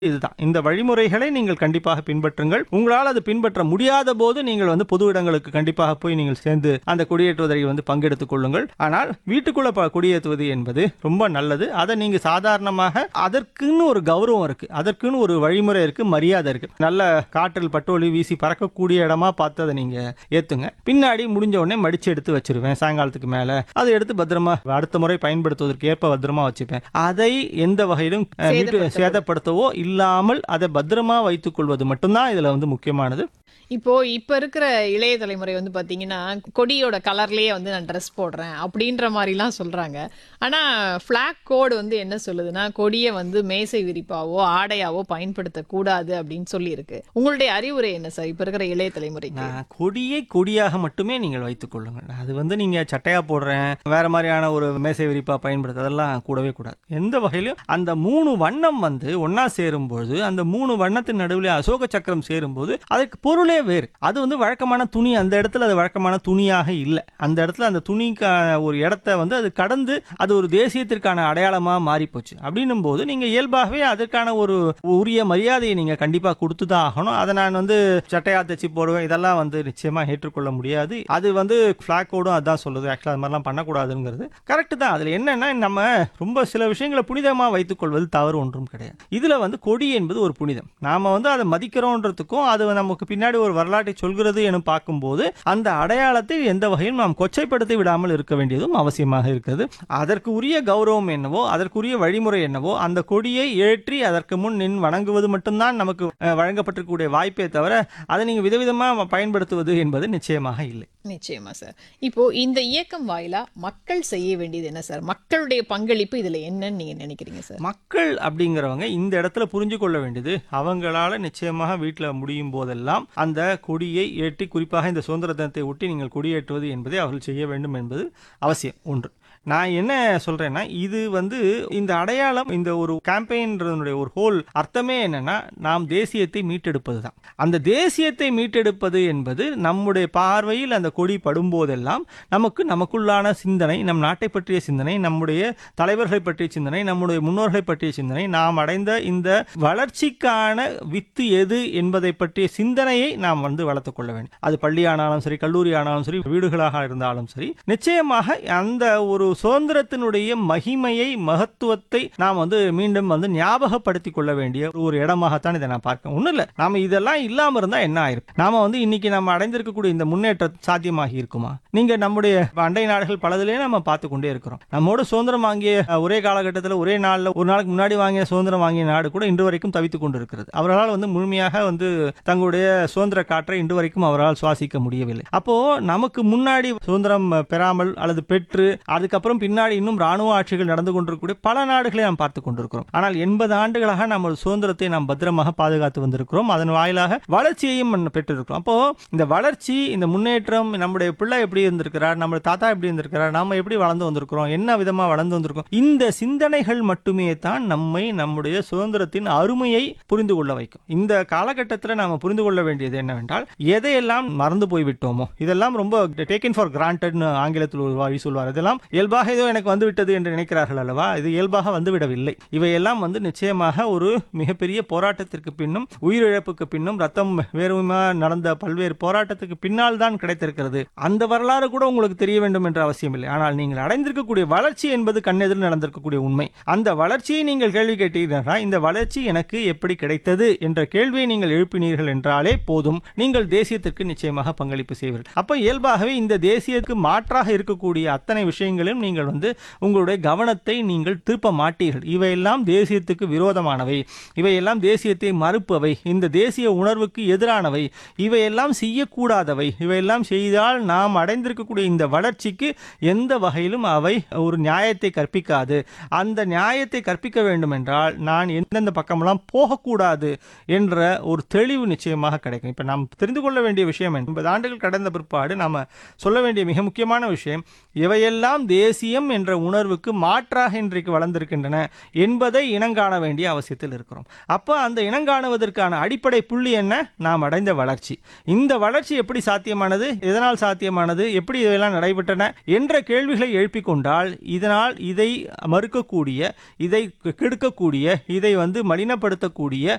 இதுதான் இந்த வழிமுறைகளை நீங்கள் கண்டிப்பாக பின்பற்றுங்கள் உங்களால் அது பின்பற்ற முடியாத போது நீங்கள் வந்து பொது இடங்களுக்கு கண்டிப்பாக போய் நீங்கள் சேர்ந்து அந்த கொடியேற்றுவதில் வந்து பங்கெடுத்துக் கொள்ளுங்கள் ஆனால் வீட்டுக்குள்ள ப- கொடியேற்றுவது என்பது ரொம்ப நல்லது அதை நீங்க சாதாரணமாக அதற்குன்னு ஒரு கௌரவம் இருக்கு அதற்குன்னு ஒரு வழிமுறை இருக்கு மரியாதை இருக்கு நல்ல காற்றில் பட்டோலி வீசி பறக்கக்கூடிய இடமா பார்த்து அதை நீங்க ஏத்துங்க பின்னாடி முடிஞ்ச உடனே மடிச்சு எடுத்து வச்சிருவேன் சாயங்காலத்துக்கு மேல அதை எடுத்து பத்திரமா அடுத்த முறை பயன்படுத்துவதற்கு ஏற்ப பத்திரமா வச்சுப்பேன் அதை எந்த வகையிலும் அஹ், வீட்டு சேதப்படுத்த- சேதப்படுத்தவோ இல்லாமல் அதை பத்திரமா வைத்துக் கொள்வது மட்டும்தான் இதுல வந்து முக்கியமானது இப்போ இப்ப இருக்கிற இளைய தலைமுறை வந்து பாத்தீங்கன்னா கொடியோட கலர்லயே வந்து நான் ட்ரெஸ் போடுறேன் அப்படின்ற மாதிரிலாம் சொல்றாங்க ஆனா ஃபிளாக் கோடு வந்து என்ன சொல்லுதுன்னா கொடியை வந்து மேசை விரிப்பாவோ ஆடையாவோ பயன்படுத்த கூடாது அப்படின்னு சொல்லி இருக்கு உங்களுடைய அறிவுரை என்ன சார் இப்ப இருக்கிற இளைய தலைமுறைக்கு நான் கொடியை கொடியாக மட்டுமே நீங்கள் வைத்துக் கொள்ளுங்கள் அது வந்து நீங்க சட்டையா போடுறேன் வேற மாதிரியான ஒரு மேசை விரிப்பா பயன்படுத்த அதெல்லாம் கூடவே கூடாது எந்த வகையிலும் அந்த மூணு வண்ணம் வந்து ஒண்ணா சேரும்போது அந்த மூணு வண்ணத்தின் நடுவில் அசோக சக்கரம் சேரும்போது அதற்கு பொருளே வேறு அது வந்து வழக்கமான துணி அந்த இடத்துல அது வழக்கமான துணியாக இல்லை அந்த இடத்துல அந்த துணிக்கான ஒரு இடத்த வந்து அது கடந்து அது ஒரு தேசியத்திற்கான அடையாளமா மாறி போச்சு அப்படின்னும் போது நீங்க இயல்பாகவே அதற்கான ஒரு உரிய மரியாதையை நீங்க கண்டிப்பா கொடுத்து தான் ஆகணும் அதை நான் வந்து சட்டையா தைச்சு போடுவேன் இதெல்லாம் வந்து நிச்சயமா ஏற்றுக்கொள்ள முடியாது அது வந்து ஃபிளாக் கோடும் அதான் சொல்லுது ஆக்சுவலாக அது மாதிரிலாம் பண்ணக்கூடாதுங்கிறது கரெக்ட் தான் அதுல என்னன்னா நம்ம ரொம்ப சில விஷயங்களை புனிதமா வைத்துக் கொள்வது தவறு ஒன்றும் கிடையாது இதுல வந்து கொடி என்பது ஒரு புனிதம் நாம வந்து அதை மதிக்கிறோன்றதுக்கும் அது நமக்கு பின்னாடி ஒரு வரலாற்றை சொல்கிறது என பார்க்கும்போது அந்த அடையாளத்தை எந்த வகையும் நாம் கொச்சைப்படுத்தி விடாமல் இருக்க வேண்டியதும் அவசியமாக இருக்கிறது அதற்கு உரிய கௌரவம் என்னவோ அதற்குரிய வழிமுறை என்னவோ அந்த கொடியை ஏற்றி அதற்கு முன் நின் வணங்குவது மட்டும்தான் நமக்கு அஹ், வழங்கப்பட்டிருக்கக்கூடிய வாய்ப்பே தவிர அதை நீங்க விதவிதமா பயன்படுத்துவது என்பது நிச்சயமாக இல்லை நிச்சயமா சார் இப்போ இந்த இயக்கம் வாயிலா மக்கள் செய்ய வேண்டியது என்ன சார் மக்களுடைய பங்களிப்பு இதுல என்னன்னு நீங்க நினைக்கிறீங்க சார் மக்கள் அப்படிங்கிறவங்க இந்த இடத்துல புரிஞ்சு கொள்ள வேண்டியது அவங்களால நிச்சயமாக வீட்டில் முடியும் போதெல்லாம் அந்த கொடியை ஏற்றி குறிப்பாக இந்த சுதந்திர தினத்தை ஒட்டி நீங்கள் கொடியேற்றுவது என்பதை அவர்கள் செய்ய வேண்டும் என்பது அவசியம் ஒன்று நான் என்ன சொல்றேன்னா இது வந்து இந்த அடையாளம் இந்த ஒரு கேம்பெயின்றதனுடைய ஒரு ஹோல் அர்த்தமே என்னன்னா நாம் தேசியத்தை மீட்டெடுப்பது தான் அந்த தேசியத்தை மீட்டெடுப்பது என்பது நம்முடைய பார்வையில் அந்த கொடி படும்போதெல்லாம் நமக்கு நமக்குள்ளான சிந்தனை நம் நாட்டை பற்றிய சிந்தனை நம்முடைய தலைவர்களை பற்றிய சிந்தனை நம்முடைய முன்னோர்களை பற்றிய சிந்தனை நாம் அடைந்த இந்த வளர்ச்சிக்கான வித்து எது என்பதை பற்றிய சிந்தனையை நாம் வந்து வளர்த்துக் கொள்ள வேண்டும் அது பள்ளி ஆனாலும் சரி கல்லூரி ஆனாலும் சரி வீடுகளாக இருந்தாலும் சரி நிச்சயமாக அந்த ஒரு சுதந்திரத்தினுடைய மகிமையை மகத்துவத்தை நாம் வந்து மீண்டும் வந்து ஞாபகப்படுத்திக் கொள்ள வேண்டிய ஒரு இடமாகத்தான் இதை நான் பார்க்க ஒன்றும் இல்லை நாம இதெல்லாம் இல்லாம இருந்தா என்ன ஆயிருக்கும் நாம வந்து இன்னைக்கு நம்ம அடைந்திருக்கக்கூடிய இந்த முன்னேற்றம் சாத்தியமாகி இருக்குமா நீங்க நம்முடைய அண்டை நாடுகள் பலதிலே நம்ம பார்த்து கொண்டே இருக்கிறோம் நம்மோட சுதந்திரம் வாங்கிய அஹ், ஒரே காலகட்டத்தில் ஒரே நாளில் ஒரு நாளுக்கு முன்னாடி வாங்கிய சுதந்திரம் வாங்கிய நாடு கூட இன்று வரைக்கும் தவித்துக் கொண்டு இருக்கிறது அவர்களால் வந்து முழுமையாக வந்து தங்களுடைய சுதந்திர காற்றை இன்று வரைக்கும் அவரால் சுவாசிக்க முடியவில்லை அப்போ நமக்கு முன்னாடி சுதந்திரம் அஹ், பெறாமல் அல்லது பெற்று அதுக்கப்புறம் பின்னாடி இன்னும் ராணுவ ஆட்சிகள் நடந்து கொண்டிருக்கக்கூடிய பல நாடுகளை நாம் பார்த்து கொண்டிருக்கிறோம் ஆனால் எண்பது ஆண்டுகளாக நம்ம சுதந்திரத்தை நாம் பத்திரமாக பாதுகாத்து வந்திருக்கிறோம் அதன் வாயிலாக வளர்ச்சியையும் நம்ம பெற்றிருக்கிறோம் அப்போ இந்த வளர்ச்சி இந்த முன்னேற்றம் நம்முடைய பிள்ளை எப்படி இருந்திருக்கிறார் நம்முடைய தாத்தா எப்படி இருந்திருக்கிறார் நாம எப்படி வளர்ந்து வந்திருக்கிறோம் என்ன விதமா வளர்ந்து வந்திருக்கோம் இந்த சிந்தனைகள் மட்டுமே தான் நம்மை நம்முடைய சுதந்திரத்தின் அருமையை புரிந்து கொள்ள வைக்கும் இந்த காலகட்டத்தில் நாம புரிந்து கொள்ள வேண்டியது என்னவென்றால் எதையெல்லாம் மறந்து போய் விட்டோமோ இதெல்லாம் ரொம்ப டேக்கன் ஃபார் கிராண்டட்னு ஆங்கிலத்தில் ஒரு வழி சொல்வார் இதெல்லாம் இயல்பாக ஏதோ எனக்கு வந்து விட்டது என்று நினைக்கிறார்கள் அல்லவா இது இயல்பாக வந்துவிடவில்லை இவையெல்லாம் வந்து நிச்சயமாக ஒரு மிகப்பெரிய போராட்டத்திற்கு பின்னும் உயிரிழப்புக்கு பின்னும் ரத்தம் வேறுமா நடந்த பல்வேறு போராட்டத்துக்கு பின்னால் தான் கிடைத்திருக்கிறது அந்த வரலாறு கூட உங்களுக்கு தெரிய வேண்டும் என்ற அவசியம் இல்லை ஆனால் நீங்கள் அடைந்திருக்கக்கூடிய வளர்ச்சி என்பது கண்ணெதிர் நடந்திருக்கக்கூடிய உண்மை அந்த வளர்ச்சியை நீங்கள் கேள்வி கேட்டீர்களா இந்த வளர்ச்சி எனக்கு எப்படி கிடைத்தது என்ற கேள்வியை நீங்கள் எழுப்பினீர்கள் என்றாலே போதும் நீங்கள் தேசியத்திற்கு நிச்சயமாக பங்களிப்பு செய்வீர்கள் அப்ப இயல்பாகவே இந்த தேசியத்துக்கு மாற்றாக இருக்கக்கூடிய அத்தனை விஷயங்களிலும் நீங்கள் வந்து உங்களுடைய கவனத்தை நீங்கள் திருப்ப மாட்டீர்கள் இவையெல்லாம் தேசியத்துக்கு விரோதமானவை இவையெல்லாம் தேசியத்தை மறுப்பவை இந்த தேசிய உணர்வுக்கு எதிரானவை இவையெல்லாம் செய்யக்கூடாதவை இவையெல்லாம் செய்தால் நாம் அடைந்திருக்கக்கூடிய இந்த வளர்ச்சிக்கு எந்த வகையிலும் அவை ஒரு நியாயத்தை கற்பிக்காது அந்த நியாயத்தை கற்பிக்க வேண்டும் என்றால் நான் எந்தெந்த பக்கமெல்லாம் போகக்கூடாது என்ற ஒரு தெளிவு நிச்சயமாக கிடைக்கும் இப்போ நாம் தெரிந்து கொள்ள வேண்டிய விஷயம் எண்பது ஆண்டுகள் கடந்த பிற்பாடு நாம் சொல்ல வேண்டிய மிக முக்கியமான விஷயம் இவையெல்லாம் தேசியம் என்ற உணர்வுக்கு மாற்றாக இன்றைக்கு வளர்ந்திருக்கின்றன என்பதை இனங்காண வேண்டிய அவசியத்தில் இருக்கிறோம் அப்போ அந்த இனங்காணுவதற்கான அடிப்படை புள்ளி என்ன நாம் அடைந்த வளர்ச்சி இந்த வளர்ச்சி எப்படி சாத்தியமானது எதனால் சாத்தியமானது எப்படி இதெல்லாம் நடைபெற்றன என்ற கேள்விகளை எழுப்பிக் கொண்டால் இதனால் இதை மறுக்கக்கூடிய இதை கெடுக்கக்கூடிய இதை வந்து மலினப்படுத்தக்கூடிய